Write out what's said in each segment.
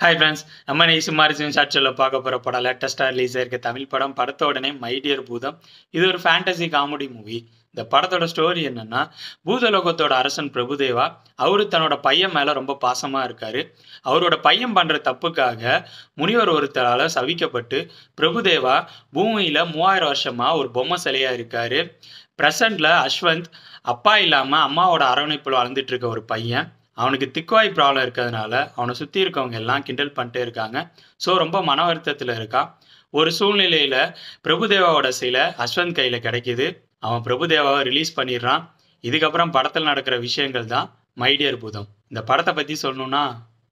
hi friends நம்ம நீ சுமாரிசின் ஷாட்ஸில் பார்க்க போகிற படம் லேட்டஸ்ட்டாக ரிலீஸ் ஆயிருக்க தமிழ் படம் படத்தோடனே மை டியர் பூதம் இது ஒரு ஃபேண்டசி காமெடி மூவி இந்த படத்தோட ஸ்டோரி என்னன்னா பூதலோகத்தோட அரசன் பிரபுதேவா அவரு தன்னோட பையன் மேலே ரொம்ப பாசமாக இருக்காரு அவரோட பையன் பண்ணுற தப்புக்காக முனிவர் ஒருத்தரால் சவிக்கப்பட்டு பிரபுதேவா பூமியில் மூவாயிரம் வருஷமாக ஒரு பொம்மை சிலையாக இருக்காரு ப்ரெசண்டில் அஸ்வந்த் அப்பா இல்லாமல் அம்மாவோட அரவணைப்பில் வளர்ந்துட்டு இருக்க ஒரு பையன் அவனுக்கு திக்குவாய் ப்ராப்ளம் இருக்கிறதுனால அவனை சுற்றி இருக்கவங்க எல்லாம் கிண்டல் பண்ணிட்டே இருக்காங்க ஸோ ரொம்ப மன வருத்தத்தில் இருக்கான் ஒரு சூழ்நிலையில் பிரபுதேவாவோட சிலை அஸ்வந்த் கையில் கிடைக்கிது அவன் பிரபுதேவாவை ரிலீஸ் பண்ணிடுறான் இதுக்கப்புறம் படத்தில் நடக்கிற விஷயங்கள் தான் மைடியர் பூதம் இந்த படத்தை பற்றி சொல்லணும்னா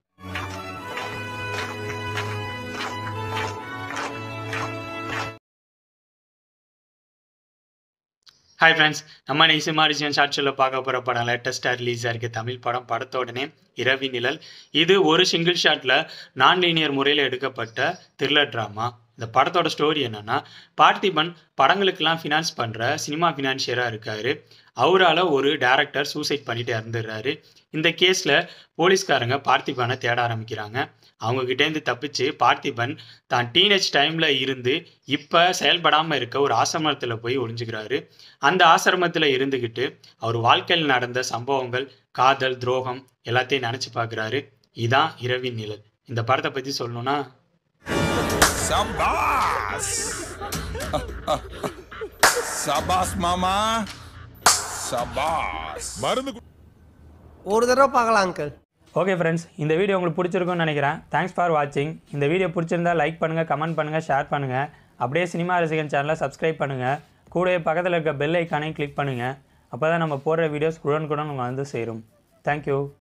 ஹாய் ஃப்ரெண்ட்ஸ் நம்ம நீ சிமாரிசியன் ஷார்ட்ஸில் பார்க்க போகிற படம் லேட்டஸ்ட்டாக ரிலீஸ் ஆயிருக்கு தமிழ் படம் படத்தோடனே இரவி நிழல் இது ஒரு சிங்கிள் ஷாட்டில் நான் லீனியர் முறையில் எடுக்கப்பட்ட த்ரில்லர் ட்ராமா இந்த படத்தோட ஸ்டோரி என்னன்னா பார்த்திபன் படங்களுக்கெல்லாம் ஃபினான்ஸ் பண்ணுற சினிமா ஃபினான்ஷியராக இருக்கார் அவரால் ஒரு டேரக்டர் சூசைட் பண்ணிட்டு இறந்துடுறாரு இந்த கேஸில் போலீஸ்காரங்க பார்த்திபனை தேட ஆரம்பிக்கிறாங்க அவங்கக்கிட்டேருந்து தப்பிச்சு பார்த்திபன் தான் டீனேஜ் டைமில் இருந்து இப்போ செயல்படாமல் இருக்க ஒரு ஆசிரமத்தில் போய் ஒளிஞ்சுக்கிறாரு அந்த ஆசிரமத்தில் இருந்துக்கிட்டு அவர் வாழ்க்கையில் நடந்த சம்பவங்கள் காதல் துரோகம் எல்லாத்தையும் நினச்சி பார்க்குறாரு இதான் இரவின் நிழல் இந்த படத்தை பற்றி சொல்லணும்னா சபாஸ் சபாஸ் மாமா சபாஸ் மருந்து கு- ஒரு தடவை பார்க்கலாம் அங்கிள் ஓகே ஃப்ரெண்ட்ஸ் இந்த வீடியோ உங்களுக்கு பிடிச்சிருக்கும்னு நினைக்கிறேன் தேங்க்ஸ் ஃபார் வாட்சிங் இந்த வீடியோ பிடிச்சிருந்தா லைக் பண்ணுங்கள் கமெண்ட் பண்ணுங்கள் ஷேர் பண்ணுங்கள் அப்படியே சினிமா ரசிகன் சேனலை சப்ஸ்கிரைப் பண்ணுங்கள் கூடவே பக்கத்தில் இருக்க பெல் ஐக்கானையும் கிளிக் பண்ணுங்கள் அப்போ தான் நம்ம போடுற வீடியோஸ் குடன் குடன் உங்களுக்கு வந்து சேரும் தேங்க்யூ